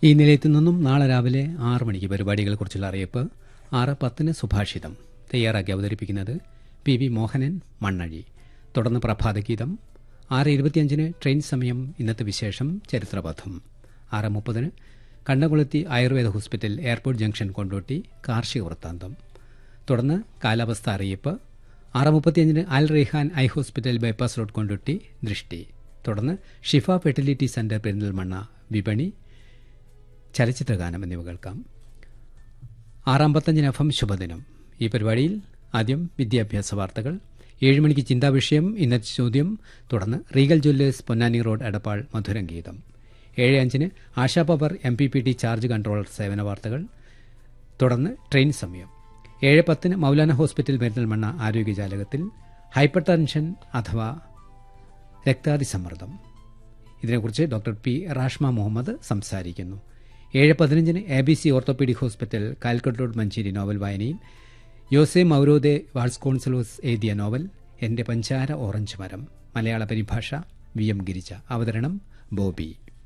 ഈ നിലയത്തിൽ നിന്നും നാളെ രാവിലെ ആറ് മണിക്ക് പരിപാടികളെക്കുറിച്ചുള്ള അറിയിപ്പ് ആറ് പത്തിന് സുഭാഷിതം തയ്യാറാക്കി അവതരിപ്പിക്കുന്നത് പി വി മോഹനൻ മണ്ണഴി തുടർന്ന് പ്രഭാതഗീതം ആറ് ഇരുപത്തിയഞ്ചിന് ട്രെയിൻ സമയം ഇന്നത്തെ വിശേഷം ചരിത്രപഥം ആറ് മുപ്പതിന് കണ്ണകുളത്തി ayurveda hospital airport junction Kondotty കാർഷിക വൃത്താന്തം തുടർന്ന് കാലാവസ്ഥ അറിയിപ്പ് ആറ് മുപ്പത്തിയഞ്ചിന് Al Raihan eye hospital bypass road Kondotty ദൃഷ്ടി തുടർന്ന് ഷിഫ ഫെർട്ടിലിറ്റി സെന്റർ പെരിന്തൽമണ്ണ വിപണി ചലച്ചിത്രഗാനം എന്നിവ കേൾക്കാം ആറാമ്പത്തഞ്ചിന് എഫ് എം ശുഭദിനം ഈ പരിപാടിയിൽ ആദ്യം വിദ്യാഭ്യാസ വാർത്തകൾ ഏഴ് മണിക്ക് ചിന്താവിഷയം ഇന്നത്തെ ചോദ്യം തുടർന്ന് Regal jewellers Ponnani road Edappal മധുരം ഗീതം ഏഴ് അഞ്ചിന് Asha power M P P T charge controller സേവന വാർത്തകൾ തുടർന്ന് ട്രെയിൻ സമയം ഏഴ് പത്തിന് മൗലാന ഹോസ്പിറ്റൽ പെരിന്തൽമണ്ണ ആരോഗ്യജാലകത്തിൽ ഹൈപ്പർ ടെൻഷൻ അഥവാ രക്താതിസമ്മർദ്ദം ഇതിനെക്കുറിച്ച് ഡോക്ടർ പി റാഷ്മ മുഹമ്മദ് സംസാരിക്കുന്നു ഏഴ് പതിനഞ്ചിന് A B C orthopaedic hospital Calicut road Manjeri novel വായനയിൽ യോസെ മൗരോദെ വാൾസ്കോൺസലോസ് എഴുതിയ നോവൽ എന്റെ പഞ്ചാര ഓറഞ്ച് മരം മലയാള പരിഭാഷ വി എം ഗിരിജ അവതരണം ബോബി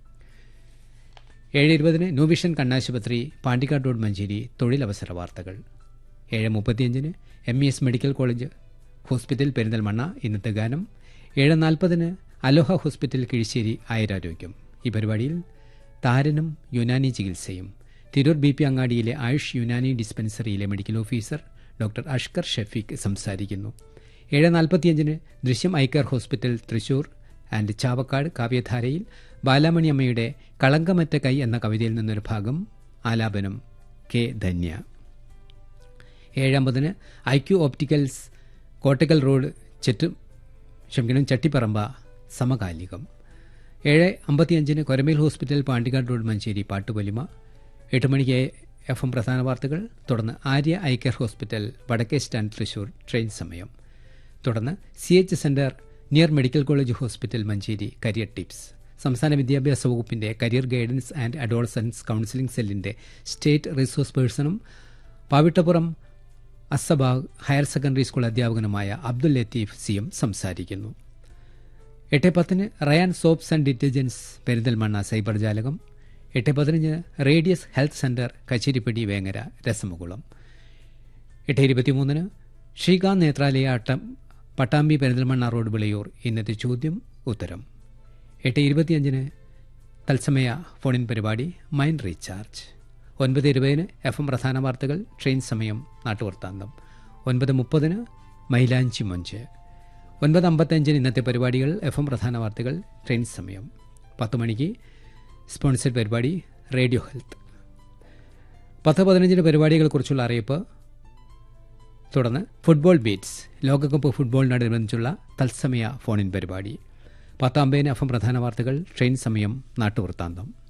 ഏഴ് ഇരുപതിന് ന്യൂവിഷൻ കണ്ണാശുപത്രി പാണ്ടിക്കാട് റോഡ് മഞ്ചേരി തൊഴിലവസര വാർത്തകൾ ഏഴ് മുപ്പത്തിയഞ്ചിന് M E S medical college hospital Perinthalmanna ഇന്നത്തെ ഗാനം ഏഴ് നാൽപ്പതിന് അലോഹ ഹോസ്പിറ്റൽ കിഴിശ്ശേരി ആയുരാരോഗ്യം ഈ പരിപാടിയിൽ താരനും യുനാനി ചികിത്സയും തിരൂർ ബി പി അങ്ങാടിയിലെ ആയുഷ് യുനാനി ഡിസ്പെൻസറിയിലെ medical officer doctor Ashkar Shafeeq സംസാരിക്കുന്നു ഏഴ് നാൽപ്പത്തിയഞ്ചിന് ദൃശ്യം ഐക്കർ ഹോസ്പിറ്റൽ തൃശൂർ ആൻഡ് ചാവക്കാട് കാവ്യധാരയിൽ ബാലാമണി അമ്മയുടെ കളങ്കമറ്റ കൈ എന്ന കവിതയിൽ നിന്നൊരു ഭാഗം ആലാപനം കെ ധന്യ ഏഴമ്പതിന് I Q opticals Kottakkal road ചെറ്റു ക്ഷമിക്കണം ചട്ടിപ്പറമ്പ സമകാലികം ഏഴ് അമ്പത്തിയഞ്ചിന് കൊരമേൽ ഹോസ്പിറ്റൽ പാണ്ടിക്കാട് റോഡ് മഞ്ചേരി പാട്ടുപൊലിമ എട്ട് മണിക്ക് എഫ് എം പ്രധാന വാർത്തകൾ തുടർന്ന് ആര്യ ഐ കെയർ ഹോസ്പിറ്റൽ വടക്കേ സ്റ്റാൻഡ് തൃശൂർ ട്രെയിൻ സമയം തുടർന്ന് C H centre near medical college hospital Manjeri career tips സംസ്ഥാന വിദ്യാഭ്യാസ വകുപ്പിന്റെ career guidance and adolescence counselling സെല്ലിന്റെ സ്റ്റേറ്റ് റിസോഴ്സ് പേഴ്സണും പാവിട്ടപ്പുറം അസബാഗ് ഹയർ സെക്കൻഡറി സ്കൂൾ അധ്യാപകനുമായ അബ്ദുൽ ലത്തീഫ് സി എം സംസാരിക്കുന്നു എട്ട് പത്തിന് Rayan soaps and detergents Perinthalmanna cyber ജാലകം എട്ട് പതിനഞ്ചിന് radius health centre Kacheripadi Vengara രസമുകുളം എട്ട് ഇരുപത്തിമൂന്നിന് ശ്രീകാന്ത് നേത്രാലയ അട്ടം പട്ടാമ്പി പെരിന്തൽമണ്ണ റോഡ് വിളയൂർ ഇന്നത്തെ ചോദ്യം ഉത്തരം എട്ട് ഇരുപത്തിയഞ്ചിന് തത്സമയ ഫോണിൻ പരിപാടി മൈൻഡ് റീചാർജ് ഒൻപത് ഇരുപതിന് എഫ് എം പ്രധാന വാർത്തകൾ ട്രെയിൻ സമയം നാട്ടുവർത്താന്തം ഒൻപത് മുപ്പതിന് മൈലാഞ്ചി മൊഞ്ച് ഒൻപത് അമ്പത്തഞ്ചിന് ഇന്നത്തെ പരിപാടികൾ എഫ് എം പ്രധാന വാർത്തകൾ ട്രെയിൻ സമയം പത്ത് മണിക്ക് സ്പോൺസർഡ് പരിപാടി റേഡിയോ ഹെൽത്ത് പത്ത് പതിനഞ്ചിന് പരിപാടികളെക്കുറിച്ചുള്ള അറിയിപ്പ് തുടർന്ന് ഫുട്ബോൾ ബീറ്റ്സ് ലോകകപ്പ് ഫുട്ബോളിനോടനുബന്ധിച്ചുള്ള തത്സമയ ഫോണിൻ പരിപാടി പത്താമ്പതിന് എഫ് എം പ്രധാന വാർത്തകൾ ട്രെയിൻ സമയം നാട്ടുവൃത്താന്തം